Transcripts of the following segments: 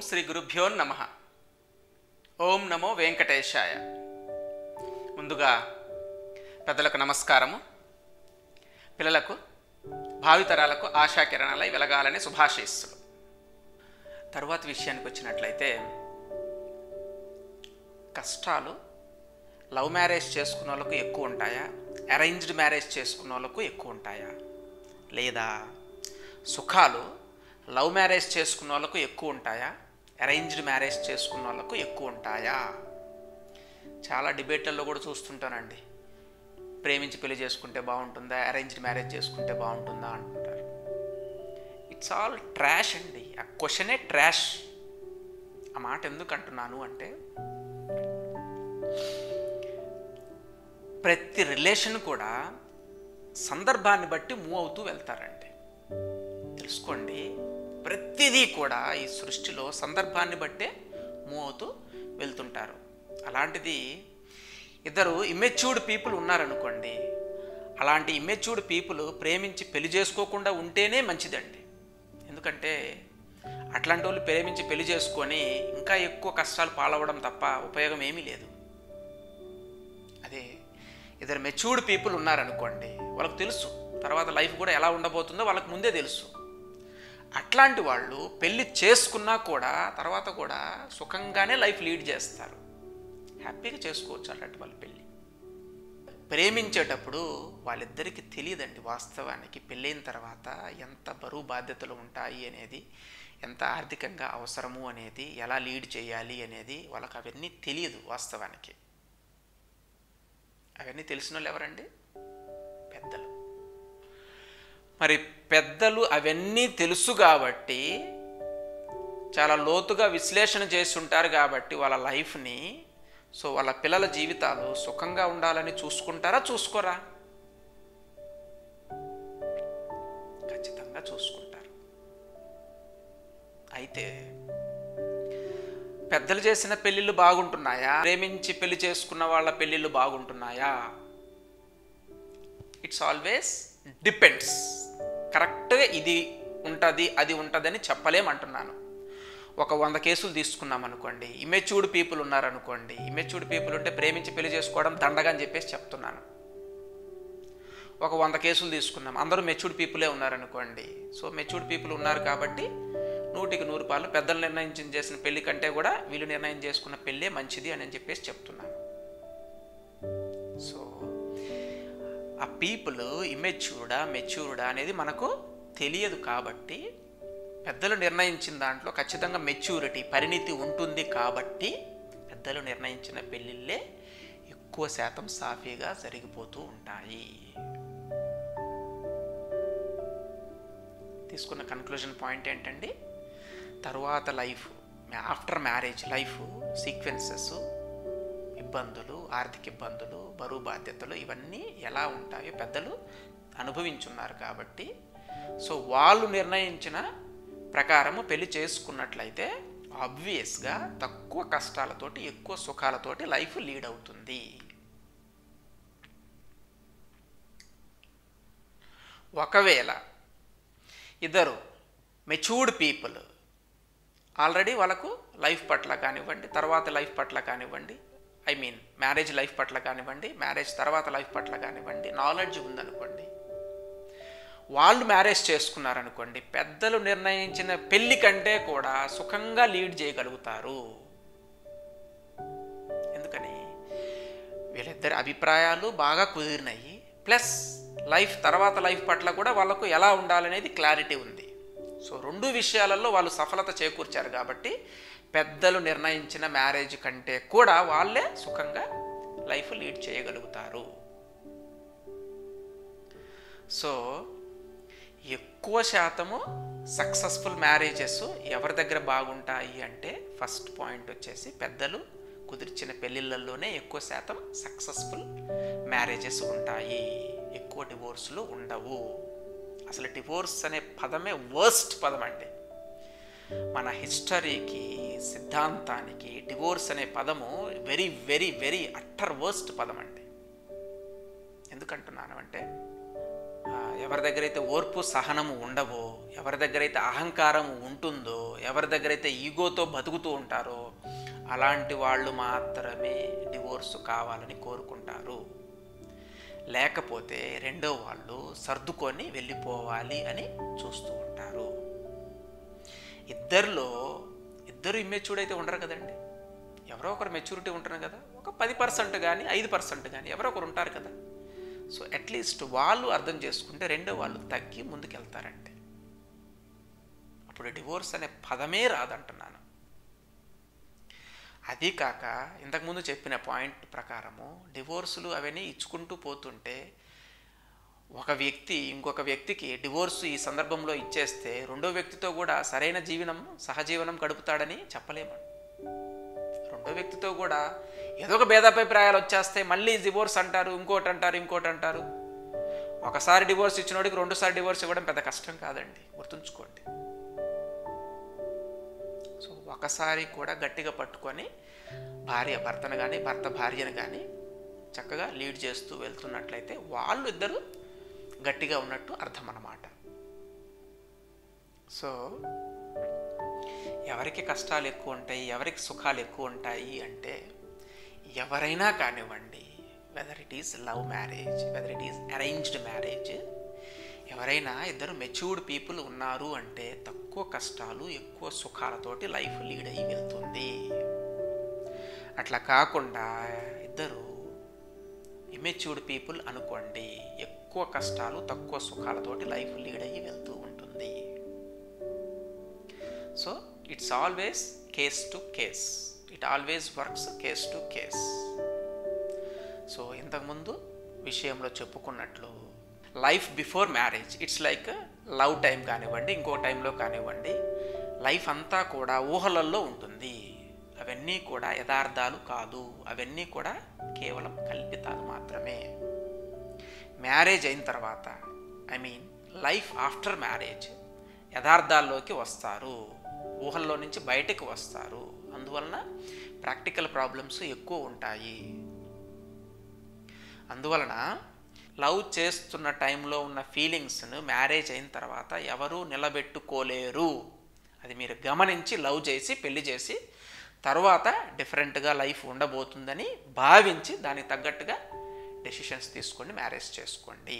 శ్రీ గురుభ్యో నమ ఓం నమో వెంకటేశాయ ముందుగా పెద్దలకు నమస్కారము పిల్లలకు భావితరాలకు ఆశాకిరణాలై వెలగాలని శుభాశీస్సులు తరువాత విషయానికి వచ్చినట్లయితే కష్టాలు లవ్ మ్యారేజ్ చేసుకున్న వాళ్ళకు ఎక్కువ ఉంటాయా అరేంజ్డ్ మ్యారేజ్ చేసుకున్న వాళ్ళకు ఎక్కువ ఉంటాయా లేదా సుఖాలు లవ్ మ్యారేజ్ చేసుకున్న వాళ్ళకు ఎక్కువ ఉంటాయా అరేంజ్డ్ మ్యారేజ్ చేసుకున్న వాళ్ళకు ఎక్కువ ఉంటాయా చాలా డిబేట్లలో కూడా చూస్తుంటానండి ప్రేమించి పెళ్లి చేసుకుంటే బాగుంటుందా అరేంజ్డ్ మ్యారేజ్ చేసుకుంటే బాగుంటుందా అంటుంటారు ఇట్స్ ఆల్ ట్రాష్ అండి ఆ క్వశ్చనే ట్రాష్ ఆ మాట ఎందుకు అంటున్నాను అంటే ప్రతి రిలేషన్ కూడా సందర్భాన్ని బట్టి మూవ్ అవుతూ వెళ్తారండి తెలుసుకోండి ప్రతిదీ కూడా ఈ సృష్టిలో సందర్భాన్ని బట్టే మూవ్ అవుతూ వెళ్తుంటారు అలాంటిది ఇద్దరు ఇమ్మెచ్యూర్డ్ పీపుల్ ఉన్నారనుకోండి అలాంటి ఇమ్మెచ్యూర్డ్ పీపుల్ ప్రేమించి పెళ్లి చేసుకోకుండా ఉంటేనే మంచిదండి ఎందుకంటే అట్లాంటి వాళ్ళు ప్రేమించి పెళ్లి చేసుకొని ఇంకా ఎక్కువ కష్టాలు పాలవడం తప్ప ఉపయోగం ఏమీ లేదు అదే ఇద్దరు మెచ్యూర్డ్ పీపుల్ ఉన్నారనుకోండి వాళ్ళకి తెలుసు తర్వాత లైఫ్ కూడా ఎలా ఉండబోతుందో వాళ్ళకి ముందే తెలుసు అట్లాంటి వాళ్ళు పెళ్లి చేసుకున్నా కూడా తర్వాత కూడా సుఖంగానే లైఫ్ లీడ్ చేస్తారు హ్యాపీగా చేసుకోవచ్చు అలాంటి వాళ్ళ పెళ్ళి ప్రేమించేటప్పుడు వాళ్ళిద్దరికీ తెలియదండి వాస్తవానికి పెళ్ళైన తర్వాత ఎంత బరువు బాధ్యతలు ఉంటాయి అనేది ఎంత ఆర్థికంగా అవసరము అనేది ఎలా లీడ్ చేయాలి అనేది వాళ్ళకి అవన్నీ తెలియదు వాస్తవానికి అవన్నీ తెలిసిన వాళ్ళు ఎవరండి పెద్దలు మరి పెద్దలు అవన్నీ తెలుసు కాబట్టి చాలా లోతుగా విశ్లేషణ చేసి ఉంటారు కాబట్టి వాళ్ళ లైఫ్ని సో వాళ్ళ పిల్లల జీవితాలు సుఖంగా ఉండాలని చూసుకుంటారా చూసుకోరా ఖచ్చితంగా చూసుకుంటారు అయితే పెద్దలు చేసిన పెళ్ళిళ్ళు బాగుంటున్నాయా ప్రేమించి పెళ్లి చేసుకున్న వాళ్ళ పెళ్ళిళ్ళు బాగుంటున్నాయా ఇట్స్ ఆల్వేస్ డిపెండ్స్ కరెక్ట్గా ఇది ఉంటుంది అది ఉంటుందని చెప్పలేమంటున్నాను ఒక వంద కేసులు తీసుకున్నాం అనుకోండి ఇమెచ్యూర్డ్ పీపుల్ ఉన్నారనుకోండి ఇమెచ్యూర్డ్ పీపుల్ ఉంటే ప్రేమించి పెళ్లి చేసుకోవడం దండగా అని చెప్పేసి చెప్తున్నాను ఒక వంద కేసులు తీసుకున్నాం అందరూ మెచ్యూర్డ్ పీపులే ఉన్నారనుకోండి సో మెచ్యూర్డ్ పీపుల్ ఉన్నారు కాబట్టి నూటికి నూరు పాలు పెద్దలు నిర్ణయించిన చేసిన పెళ్లి కంటే కూడా వీళ్ళు నిర్ణయం చేసుకున్న పెళ్ళే మంచిది అని చెప్పేసి చెప్తున్నాను సో ఆ పీపుల్ ఇమెచ్యూర్డా మెచ్యూర్డా అనేది మనకు తెలియదు కాబట్టి పెద్దలు నిర్ణయించిన దాంట్లో ఖచ్చితంగా మెచ్యూరిటీ పరిణితి ఉంటుంది కాబట్టి పెద్దలు నిర్ణయించిన పెళ్ళిళ్ళే ఎక్కువ శాతం సాఫీగా జరిగిపోతూ ఉంటాయి తీసుకున్న కన్క్లూజన్ పాయింట్ ఏంటండి తరువాత life after marriage life sequences ఇబ్బందులు ఆర్థిక ఇబ్బందులు బరువు బాధ్యతలు ఇవన్నీ ఎలా ఉంటాయో పెద్దలు అనుభవించున్నారు కాబట్టి సో వాళ్ళు నిర్ణయించిన ప్రకారము పెళ్లి చేసుకున్నట్లయితే ఆబ్వియస్గా తక్కువ కష్టాలతోటి ఎక్కువ సుఖాలతోటి లైఫ్ లీడ్ అవుతుంది ఒకవేళ ఇద్దరు మెచ్యూర్డ్ పీపుల్ ఆల్రెడీ వాళ్ళకు లైఫ్ పట్ల కానివ్వండి తర్వాత లైఫ్ పట్ల కానివ్వండి ఐ మీన్ మ్యారేజ్ లైఫ్ పట్ల కానివ్వండి మ్యారేజ్ తర్వాత లైఫ్ పట్ల కానివ్వండి నాలెడ్జ్ ఉందనుకోండి వాళ్ళు మ్యారేజ్ చేసుకున్నారనుకోండి పెద్దలు నిర్ణయించిన పెళ్లి కంటే కూడా సుఖంగా లీడ్ చేయగలుగుతారు ఎందుకని వీళ్ళిద్దరి అభిప్రాయాలు బాగా కుదిరినాయి ప్లస్ లైఫ్ తర్వాత లైఫ్ పట్ల కూడా వాళ్ళకు ఎలా ఉండాలనేది క్లారిటీ ఉంది సో రెండు విషయాలలో వాళ్ళు సఫలత చేకూర్చారు కాబట్టి పెద్దలు నిర్ణయించిన మ్యారేజ్ కంటే కూడా వాళ్ళే సుఖంగా లైఫ్ లీడ్ చేయగలుగుతారు సో ఎక్కువ శాతము సక్సెస్ఫుల్ మ్యారేజెస్ ఎవరి దగ్గర బాగుంటాయి అంటే ఫస్ట్ పాయింట్ వచ్చేసి పెద్దలు కుదిర్చిన పెళ్ళిళ్ళల్లోనే ఎక్కువ శాతం సక్సెస్ఫుల్ మ్యారేజెస్ ఉంటాయి ఎక్కువ డివోర్సులు ఉండవు అసలు డివోర్స్ అనే పదమే వర్స్ట్ పదం అండి మన హిస్టరీకి సిద్ధాంతానికి డివోర్స్ అనే పదము very very very utter worst పదం అండి ఎందుకంటున్నాను అంటే ఎవరి దగ్గర అయితే ఓర్పు సహనము ఉండవో ఎవరి దగ్గర అయితే అహంకారం ఉంటుందో ఎవరి దగ్గర అయితే ఈగోతో బతుకుతూ ఉంటారో అలాంటి వాళ్ళు మాత్రమే డివోర్స్ కావాలని కోరుకుంటారు లేకపోతే రెండో వాళ్ళు సర్దుకొని వెళ్ళిపోవాలి అని చూస్తూ ఉంటారు ఇద్దరిలో ఇద్దరు ఇమ్మెచ్యూర్డ్ అయితే ఉండరు కదండి ఎవరో ఒకరు మెచ్యూరిటీ ఉంటారు కదా ఒక పది పర్సెంట్ కానీ ఐదు పర్సెంట్ కానీ ఎవరో ఒకరు ఉంటారు కదా సో అట్లీస్ట్ వాళ్ళు అర్థం చేసుకుంటే రెండో వాళ్ళు తగ్గి ముందుకెళ్తారంటే అప్పుడు డివోర్స్ అనే పదమే రాదంటున్నాను అది కాక ఇంతకుముందు చెప్పిన పాయింట్ ప్రకారము డివోర్సులు అవన్నీ ఇచ్చుకుంటూ పోతుంటే ఒక వ్యక్తి ఇంకొక వ్యక్తికి డివోర్స్ ఈ సందర్భంలో ఇచ్చేస్తే రెండో వ్యక్తితో కూడా సరైన జీవనం సహజీవనం గడుపుతాడని చెప్పలేము రెండో వ్యక్తితో కూడా ఏదో ఒక భేదాభిప్రాయాలు వచ్చేస్తే మళ్ళీ డివోర్స్ అంటారు ఇంకోటి అంటారు ఇంకోటి అంటారు ఒకసారి డివోర్స్ ఇచ్చినోడికి రెండోసారి డివోర్స్ ఇవ్వడం పెద్ద కష్టం కాదండి గుర్తుంచుకోండి సో ఒకసారి కూడా గట్టిగా పట్టుకొని భార్య భర్తను కానీ భర్త భార్యను కానీ చక్కగా లీడ్ చేస్తూ వెళ్తున్నట్లయితే వాళ్ళు ఇద్దరు గట్టిగా ఉన్నట్టు అర్థం అన్నమాట సో ఎవరికి కష్టాలు ఎక్కువ ఉంటాయి ఎవరికి సుఖాలు ఎక్కువ ఉంటాయి అంటే ఎవరైనా కానివ్వండి whether it is love marriage whether it is arranged marriage ఎవరైనా ఇద్దరు మెచ్యూర్డ్ పీపుల్ ఉన్నారు అంటే తక్కువ కష్టాలు ఎక్కువ సుఖాలతోటి లైఫ్ లీడ్ అయ్యి వెళ్తుంది అట్లా కాకుండా ఇద్దరు ఇమెచ్యూర్డ్ పీపుల్ అనుకోండి ఎక్కువ కష్టాలు తక్కువ సుఖాలతోటి లైఫ్ లీడ్ అయ్యి వెళ్తూ ఉంటుంది so it's always case to case it always works case to case so ఇంతకుముందు విషయంలో చెప్పుకున్నట్లు life before marriage it's like love time కానివ్వండి ఇంకో టైంలో కానివ్వండి లైఫ్ అంతా కూడా ఊహలల్లో ఉంటుంది అవన్నీ కూడా యథార్థాలు కాదు అవన్నీ కూడా కేవలం కల్పితాలు మాత్రమే మ్యారేజ్ అయిన తర్వాత I mean life after marriage యథార్థాల్లోకి వస్తారు ఊహల్లో నుంచి బయటకు వస్తారు అందువలన ప్రాక్టికల్ ప్రాబ్లమ్స్ ఎక్కువ ఉంటాయి అందువలన లవ్ చేస్తున్న టైంలో ఉన్న ఫీలింగ్స్ను మ్యారేజ్ అయిన తర్వాత ఎవరూ నిలబెట్టుకోలేరు అది మీరు గమనించి లవ్ చేసి పెళ్లి చేసి తర్వాత డిఫరెంట్గా లైఫ్ ఉండబోతుందని భావించి దానికి తగ్గట్టుగా డెసిషన్స్ తీసుకొని మ్యారేజ్ చేసుకోండి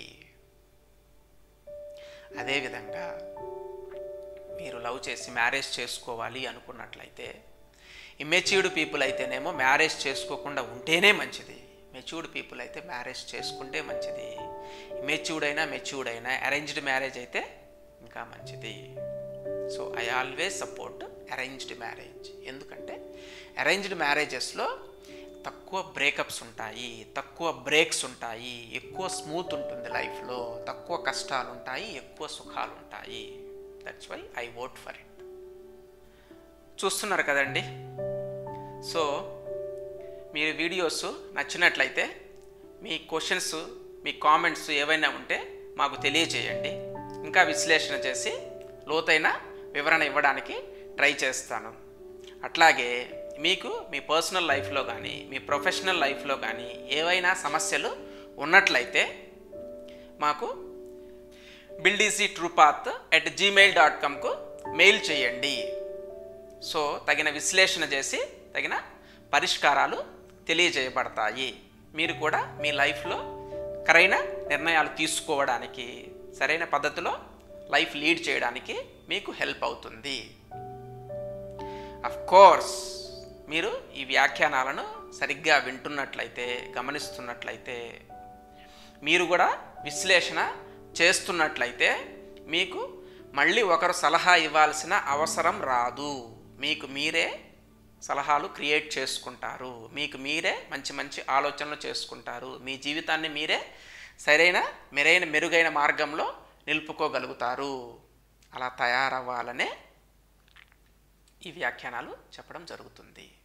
అదేవిధంగా మీరు లవ్ చేసి మ్యారేజ్ చేసుకోవాలి అనుకున్నట్లయితే ఇమ్మెచ్యూర్డ్ పీపుల్ అయితేనేమో మ్యారేజ్ చేసుకోకుండా ఉంటేనే మంచిది మెచ్యూర్డ్ పీపుల్ అయితే మ్యారేజ్ చేసుకుంటే మంచిది ఇమ్మెచ్యూర్డ్ అయినా మెచ్యూర్డ్ అయినా అరేంజ్డ్ మ్యారేజ్ అయితే ఇంకా మంచిది so I always support arranged marriage ఎందుకంటే అరేంజ్డ్ మ్యారేజెస్లో తక్కువ బ్రేకప్స్ ఉంటాయి తక్కువ బ్రేక్స్ ఉంటాయి ఎక్కువ స్మూత్ ఉంటుంది లైఫ్లో తక్కువ కష్టాలు ఉంటాయి ఎక్కువ సుఖాలు ఉంటాయి that's why I vote for it చూస్తున్నారు కదండి సో మీరు వీడియోస్ నచ్చినట్లయితే మీ క్వశ్చన్స్ మీ కామెంట్స్ ఏవైనా ఉంటే మాకు తెలియజేయండి ఇంకా విశ్లేషణ చేసి లోతైన వివరణ ఇవ్వడానికి ట్రై చేస్తాను అట్లాగే మీకు మీ పర్సనల్ లైఫ్లో కానీ మీ ప్రొఫెషనల్ లైఫ్లో కానీ ఏవైనా సమస్యలు ఉన్నట్లయితే మాకు బిల్డీసీ ట్రూపాత్ అట్ జీమెయిల్ డాట్ కామ్కు మెయిల్ చేయండి సో తగిన విశ్లేషణ చేసి తగిన పరిష్కారాలు తెలియజేయబడతాయి మీరు కూడా మీ లైఫ్లో సరైన నిర్ణయాలు తీసుకోవడానికి సరైన పద్ధతిలో లైఫ్ లీడ్ చేయడానికి మీకు హెల్ప్ అవుతుంది అఫ్ కోర్స్ మీరు ఈ వ్యాఖ్యానాలను సరిగ్గా వింటున్నట్లయితే గమనిస్తున్నట్లయితే మీరు కూడా విశ్లేషణ చేస్తున్నట్లయితే మీకు మళ్ళీ ఒకరు సలహా ఇవ్వాల్సిన అవసరం రాదు మీకు మీరే సలహాలు క్రియేట్ చేసుకుంటారు మీకు మీరే మంచి మంచి ఆలోచనలు చేసుకుంటారు మీ జీవితాన్ని మీరే సరైన మెరైన మెరుగైన మార్గంలో నిలుపుకోగలుగుతారు అలా తయారవ్వాలనే ఈ వ్యాఖ్యానాలు చెప్పడం జరుగుతుంది